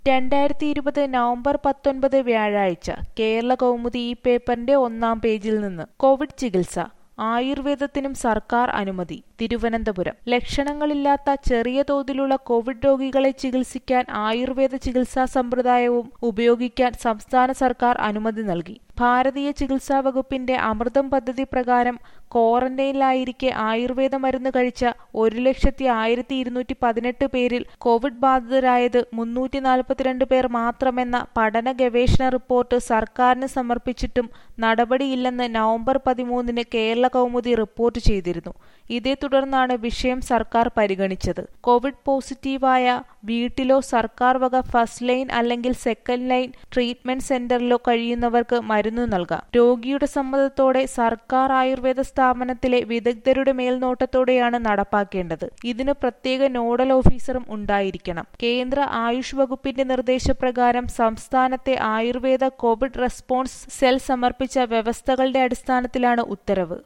രണ്ടായിരത്തി ഇരുപത് നവംബർ പത്തൊൻപത് വ്യാഴാഴ്ച കേരള കൗമുദി ഈ പേപ്പറിന്റെ ഒന്നാം പേജിൽ നിന്ന് കോവിഡ് ചികിത്സ ആയുർവേദത്തിനും സർക്കാർ അനുമതി തിരുവനന്തപുരം ലക്ഷണങ്ങളില്ലാത്ത ചെറിയ തോതിലുള്ള കോവിഡ് രോഗികളെ ചികിത്സിക്കാൻ ആയുർവേദ ചികിത്സാ സമ്പ്രദായവും ഉപയോഗിക്കാൻ സംസ്ഥാന സർക്കാർ അനുമതി നൽകി ഭാരതീയ ചികിത്സാ വകുപ്പിന്റെ അമൃതം പദ്ധതി പ്രകാരം ക്വാറന്റൈനിലായിരിക്കെ ആയുർവേദ മരുന്ന് കഴിച്ച ഒരു ലക്ഷത്തി ആയിരത്തി ഇരുന്നൂറ്റി പതിനെട്ട് പേരിൽ കോവിഡ് ബാധിതരായത് മുന്നൂറ്റി നാൽപ്പത്തിരണ്ട് പേർ മാത്രമെന്ന പഠന ഗവേഷണ റിപ്പോർട്ട് സർക്കാരിന് സമർപ്പിച്ചിട്ടും നടപടിയില്ലെന്ന് നവംബർ പതിമൂന്നിന് കേരള കൗമുദി റിപ്പോർട്ട് ചെയ്തിരുന്നു ഇതേ തുടർന്നാണ് വിഷയം സർക്കാർ പരിഗണിച്ചത് കോവിഡ് പോസിറ്റീവായ വീട്ടിലോ സർക്കാർ വക ഫസ്റ്റ് ലൈൻ അല്ലെങ്കിൽ സെക്കൻഡ് ലൈൻ ട്രീറ്റ്മെന്റ് സെന്ററിലോ കഴിയുന്നവർക്ക് മരുന്ന് നൽകാം രോഗിയുടെ സമ്മതത്തോടെ സർക്കാർ ആയുർവേദ സ്ഥാപനത്തിലെ വിദഗ്ധരുടെ മേൽനോട്ടത്തോടെയാണ് നടപ്പാക്കേണ്ടത് ഇതിന് പ്രത്യേക നോഡൽ ഓഫീസറും ഉണ്ടായിരിക്കണം കേന്ദ്ര ആയുഷ് വകുപ്പിന്റെ നിർദ്ദേശപ്രകാരം സംസ്ഥാനത്തെ ആയുർവേദ കോവിഡ് റെസ്പോൺസ് സെൽ സമർപ്പിച്ച വ്യവസ്ഥകളുടെ അടിസ്ഥാനത്തിലാണ് ഉത്തരവ്